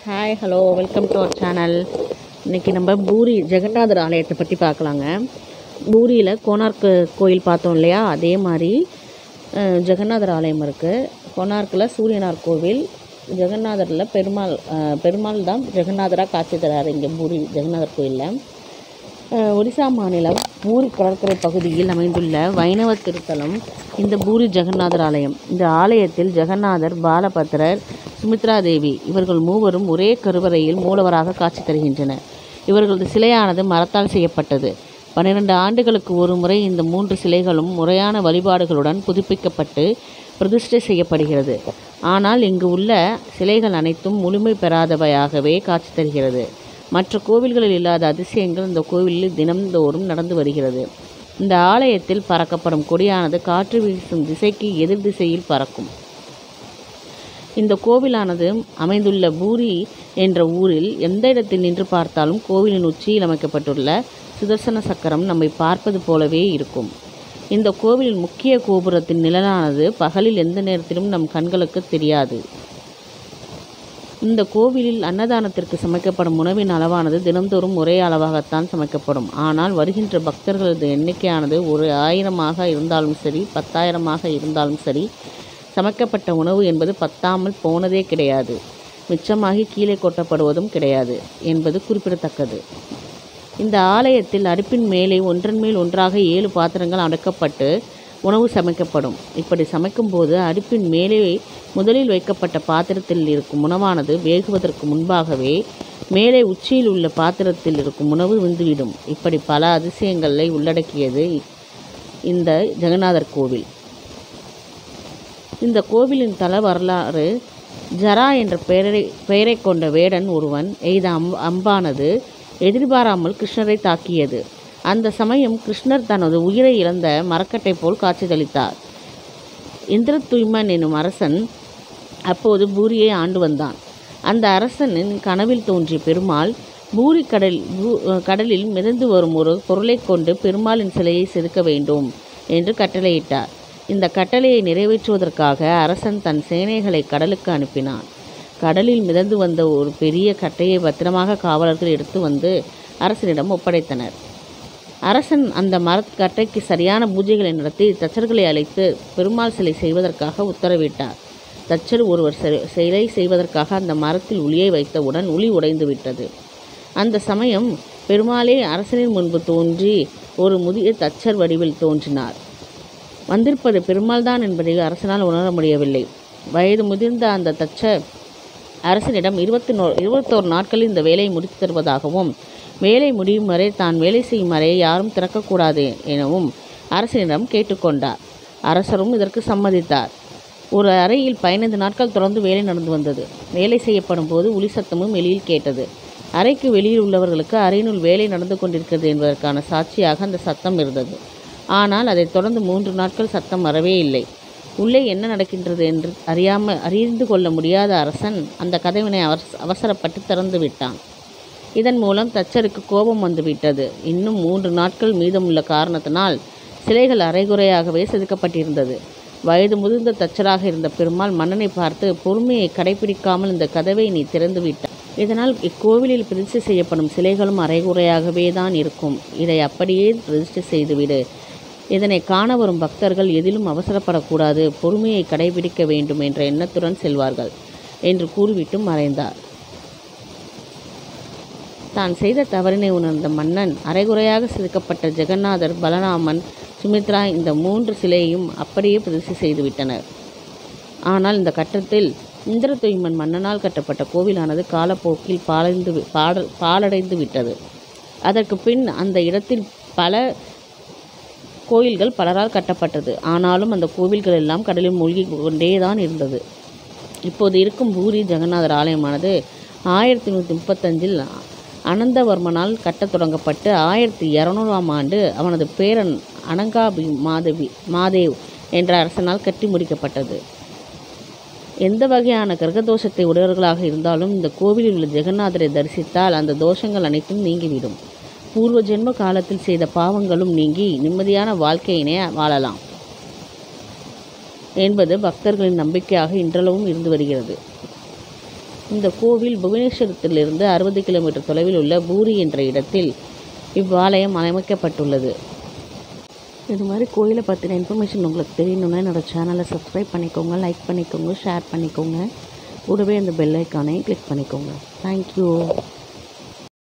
hi hello welcome to our channel இன்றைக்கி நம்ம பூரி ஜெகநாதர் ஆலயத்தை பற்றி பார்க்கலாங்க பூரியில் கோனார்க்கு கோயில் பார்த்தோம் இல்லையா அதே மாதிரி அஹ், ஜெகநாதர் ஆலயம் இருக்குது கோனார்க்கில் சூரியனார் கோவில் ஜெகநாதரில் பெருமாள் அஹ், பெருமாள் தான் ஜெகநாதராக காட்சி தராரு இங்கே பூரி ஜெகநாதர் கோயிலில் அஹ், ஒடிசா மாநிலம் பூரி கடற்கரை பகுதியில் அமைந்துள்ள வைணவ திருத்தலம் இந்த பூரி ஜெகநாதர் ஆலயம் இந்த ஆலயத்தில் ஜெகநாதர் பாலபத்ரர் சுமித்ரா தேவி இவர்கள் மூவரும் ஒரே கருவறையில் மூலவராக காட்சி தருகின்றனர் இவர்களது சிலையானது மரத்தால் செய்யப்பட்டது பன்னிரண்டு ஆண்டுகளுக்கு ஒரு முறை இந்த மூன்று சிலைகளும் முறையான வழிபாடுகளுடன் புதுப்பிக்கப்பட்டு பிரதிஷ்டை செய்யப்படுகிறது ஆனால் இங்கு உள்ள சிலைகள் அனைத்தும் முழுமை பெறாதவையாகவே காட்சி தருகிறது மற்ற கோவில்களில் இல்லாத அதிசயங்கள் இந்த கோவிலில் தினம்தோறும் நடந்து வருகிறது இந்த ஆலயத்தில் பறக்கப்படும் கொடியானது காற்று வீசும் திசைக்கு எதிர் திசையில் பறக்கும் இந்த கோவிலானது அமைந்துள்ள பூரி என்ற ஊரில் எந்த இடத்தில் நின்று பார்த்தாலும் கோவிலின் உச்சியில் அமைக்கப்பட்டுள்ள சுதர்சன சக்கரம் நம்மை பார்ப்பது போலவே இருக்கும் இந்த கோவிலின் முக்கிய கோபுரத்தின் நிழலானது பகலில் எந்த நேரத்திலும் நம் கண்களுக்கு தெரியாது இந்த கோவிலில் அன்னதானத்திற்கு சமைக்கப்படும் உணவின் அளவானது தினந்தோறும் ஒரே அளவாகத்தான் சமைக்கப்படும் ஆனால் வருகின்ற பக்தர்களது எண்ணிக்கையானது ஒரு ஆயிரமாக இருந்தாலும் சரி பத்தாயிரமாக இருந்தாலும் சரி சமைக்கப்பட்ட உணவு என்பது பத்தாமல் போனதே கிடையாது மிச்சமாகி கீழே கொட்டப்படுவதும் கிடையாது என்பது குறிப்பிடத்தக்கது இந்த ஆலயத்தில் அடுப்பின் மேலே ஒன்றன் மேல் ஒன்றாக ஏழு பாத்திரங்கள் அடக்கப்பட்டு உணவு சமைக்கப்படும் இப்படி சமைக்கும்போது அடுப்பின் மேலே முதலில் வைக்கப்பட்ட பாத்திரத்தில் இருக்கும் உணவானது வேகுவதற்கு முன்பாகவே மேலே உச்சியில் உள்ள பாத்திரத்தில் இருக்கும் உணவு வெந்துவிடும் இப்படி பல அதிசயங்களை உள்ளடக்கியது இந்த ஜெகநாதர் கோவில் இந்த கோவிலின் தல வரலாறு ஜரா என்ற பெயரை பெயரை கொண்ட வேடன் ஒருவன் எய்த அம் அம்பானது எதிர்பாராமல் கிருஷ்ணரை தாக்கியது அந்த சமயம் கிருஷ்ணர் தனது உயிரை இழந்த மரக்கட்டை போல் காட்சியளித்தார் இந்திரதுய்மன் எனும் அரசன் அப்போது பூரியை ஆண்டு வந்தான் அந்த அரசனின் கனவில் தோன்றிய பெருமாள் பூரி கடல் பூ- கடலில் மிதந்து வரும் ஒரு பொருளைக் கொண்டு பெருமாளின் சிலையை செதுக்க வேண்டும் என்று கட்டளையிட்டார் இந்த கட்டளையை நிறைவேற்றுவதற்காக அரசன் தன் சேனைகளை கடலுக்கு அனுப்பினான் கடலில் மிதந்து வந்த ஒரு பெரிய கட்டையை பத்திரமாக காவலர்கள் எடுத்து வந்து அரசனிடம் ஒப்படைத்தனர் அரசன் அந்த மரக்கட்டைக்கு சரியான பூஜைகளை நடத்தி தச்சர்களை அழைத்து பெருமாள் சிலை செய்வதற்காக உத்தரவிட்டார் தச்சர் ஒருவர் சிலை- சிலை செய்வதற்காக அந்த மரத்தில் உளியை வைத்தவுடன் உளி உடைந்து விட்டது அந்த சமயம் பெருமாளே அரசனின் முன்பு தோன்றி ஒரு முதிய தச்சர் வடிவில் தோன்றினார் வந்திருப்பது பெருமாள்தான் என்பதை அரசனால் உணர முடியவில்லை வயது முதிர்ந்த அந்த தச்சர் அரசனிடம் இருபத்தி நோ இருபத்தோரு நாட்களில் இந்த வேலையை முடித்து தருவதாகவும் வேலை முடியும் வரை தான் வேலை செய்யும் வரை யாரும் திறக்கக்கூடாது எனவும் அரசனிடம் கேட்டுக்கொண்டார் அரசரும் இதற்கு சம்மதித்தார் ஒரு அறையில் பதினைந்து நாட்கள் தொடர்ந்து வேலை நடந்து வந்தது வேலை செய்யப்படும் போது ஒலி சத்தமும் வெளியில் கேட்டது அறைக்கு வெளியில் உள்ளவர்களுக்கு அறையினுள் வேலை நடந்து கொண்டிருக்கிறது என்பதற்கான சாட்சியாக அந்த சத்தம் இருந்தது ஆனால் அதைத் தொடர்ந்து மூன்று நாட்கள் சத்தம் வரவே இல்லை உள்ளே என்ன நடக்கின்றது என்று அறியாம அறிந்து கொள்ள முடியாத அரசன் அந்த கதவினை அவச அவசரப்பட்டு திறந்து விட்டான் இதன் மூலம் தச்சருக்கு கோபம் வந்துவிட்டது இன்னும் மூன்று நாட்கள் மீதமுள்ள காரணத்தினால் சிலைகள் அரைகுறையாகவே செதுக்கப்பட்டிருந்தது வயது முதிர்ந்த தச்சராக இருந்த பெருமாள் மன்னனை பார்த்து பொறுமையை கடைபிடிக்காமல் இந்த கதவை நீ திறந்து விட்டாய் இதனால் இக்கோவிலில் பிரதிஷ்டை செய்யப்படும் சிலைகளும் அரைகுறையாகவே தான் இருக்கும் இதை அப்படியே பிரதிஷ்டை செய்துவிடு இதனை காண வரும் பக்தர்கள் எதிலும் அவசரப்படக்கூடாது பொறுமையை கடைபிடிக்க வேண்டும் என்ற எண்ணத்துடன் செல்வார்கள் என்று கூறிவிட்டு மறைந்தார் தான் செய்த தவறினை உணர்ந்த மன்னன் அரைகுறையாக செதுக்கப்பட்ட ஜெகநாதர் பலராமன் சுமித்ரா இந்த மூன்று சிலையையும் அப்படியே பிரதிஷ்டை செய்துவிட்டனர் ஆனால் இந்த கட்டத்தில் இந்திரதுய்மன் மன்னனால் கட்டப்பட்ட கோவிலானது காலப்போக்கில் பாலடைந்து வி- பாட பாலடைந்து விட்டது அதற்கு பின் அந்த இடத்தில் பல கோயில்கள் பலரால் கட்டப்பட்டது ஆனாலும் அந்த கோவில்கள் எல்லாம் கடலில் மூழ்கி கொண்டே தான் இருந்தது இப்போது இருக்கும் பூரி ஜெகநாதர் ஆலயமானது ஆயிரத்தி நூற்றி முப்பத்தஞ்சில் அனந்தவர்மனால் கட்டத் தொடங்கப்பட்டு ஆயிரத்தி இரநூறாம் ஆண்டு அவனது பேரன் அனங்காபி மாதவி மாதேவ் என்ற அரசனால் கட்டி முடிக்கப்பட்டது எந்த வகையான கிரகதோஷத்தை உடையவர்களாக இருந்தாலும் இந்த கோவிலில் உள்ள ஜெகநாதரை தரிசித்தால் அந்த தோஷங்கள் அனைத்தும் நீங்கிவிடும் பூர்வ ஜென்ம காலத்தில் செய்த பாவங்களும் நீங்கி நிம்மதியான வாழ்க்கையினை வாழலாம் என்பது பக்தர்களின் நம்பிக்கையாக இன்றளவும் இருந்து வருகிறது இந்த கோவில் புவனேஸ்வரத்திலிருந்து அறுபது கிலோமீட்டர் தொலைவில் உள்ள பூரி என்ற இடத்தில் இவ்வாலயம் அமைக்கப்பட்டுள்ளது இது மாதிரி கோயிலை பற்றின இன்ஃபர்மேஷன் உங்களுக்கு தெரியணுன்னா என்னோடய சேனலை சப்ஸ்கிரைப் பண்ணிக்கோங்க லைக் பண்ணிக்கோங்க ஷேர் பண்ணிக்கோங்க கூடவே அந்த பெல் ஐக்கானையும் கிளிக் பண்ணிக்கோங்க தேங்க்யூ